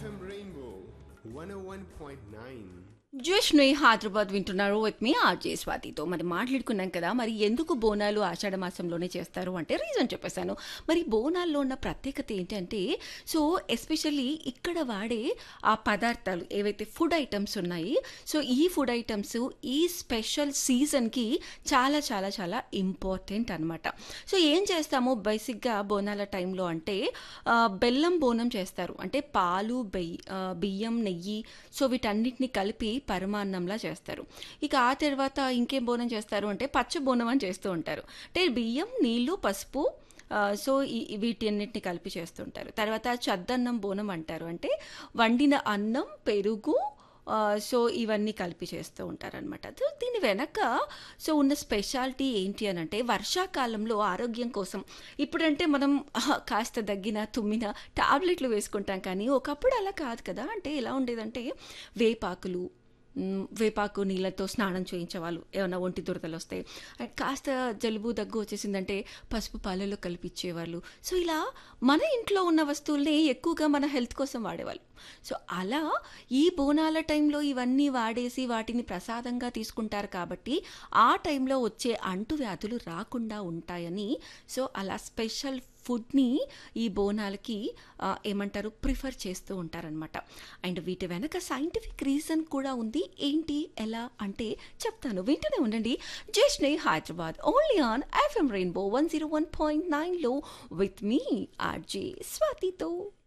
FM Rainbow 101.9. జోష్ని Hyderabad వింటున్నారు with me RJ స్వాతితో మరి మాట్లాడుకున్నాం కదా మరి ఎందుకు బోనాలు ఆషాఢ మాసంలోనే చేస్తారు అంటే రీజన్ చెప్పేశాను మరి బోనాల్లో ఉన్న ప్రత్యేకత ఏంటంటే సో ఎస్పెషల్లీ ఇక్కడ వాడే ఆ పదార్థాలు ఏవైతే ఫుడ్ ఐటమ్స్ ఉన్నాయి సో ఈ ఫుడ్ ఐటమ్స్ ఈ స్పెషల్ సీజన్కి చాలా చాలా చాలా ఇంపార్టెంట్ అనమాట సో ఏం చేస్తాము బేసిక్గా బోనాల టైంలో అంటే ఆ, బెల్లం బోనం చేస్తారు అంటే పాలు బెయ్యి ఆ, బియ్యం నెయ్యి సో వీటన్నిటిని కలిపి పరమాన్నంలా చేస్తారు ఇక ఆ తర్వాత ఇంకేం బోనం చేస్తారు అంటే పచ్చ బోనం అని చేస్తూ ఉంటారు అంటే బియ్యం నీళ్లు పసుపు ఆ, సో ఈ వీటన్నిటిని కలిపి చేస్తుంటారు తర్వాత చద్దన్నం బోనం అంటారు అంటే వండిన అన్నం పెరుగు ఆ, సో ఇవన్నీ కలిపి చేస్తూ ఉంటారనమాట సో దీని వెనక సో ఉన్న స్పెషాలిటీ ఏంటి అని అంటే వర్షాకాలంలో ఆరోగ్యం కోసం ఇప్పుడంటే మనం ఆహా, కాస్త దగ్గిన తుమ్మిన టాబ్లెట్లు వేసుకుంటాం కానీ ఒకప్పుడు అలా కాదు కదా అంటే ఎలా ఉండేదంటే వేపాకులు మ్, వేపాకు నీళ్ళతో స్నానం చేయించేవాళ్ళు ఏమైనా ఒంటి దురదలు వస్తాయి అండ్ కాస్త జలుబు దగ్గు వచ్చేసిందంటే పసుపు పాలలో కలిపిచ్చేవాళ్ళు సో ఇలా మన ఇంట్లో ఉన్న వస్తువుల్ని ఎక్కువగా మన హెల్త్ కోసం వాడేవాళ్ళు సో అలా ఈ బోనాల టైంలో ఇవన్నీ వాడేసి వాటిని ప్రసాదంగా తీసుకుంటారు కాబట్టి ఆ టైంలో వచ్చే అంటువ్యాధులు రాకుండా ఉంటాయని సో అలా స్పెషల్ ఫుడ్ని ఈ బోనాలకి ఆ, ఏమంటారు ప్రిఫర్ చేస్తూ ఉంటారనమాట అండ్ వీటి వెనక సైంటిఫిక్ రీజన్ కూడా ఉంది ఏంటి ఎలా అంటే చెప్తాను వింటూనే ఉండండి just Hyderabad only on FM rainbow one zero one point నైన్లో విత్ మీ ఆర్జే స్వాతితో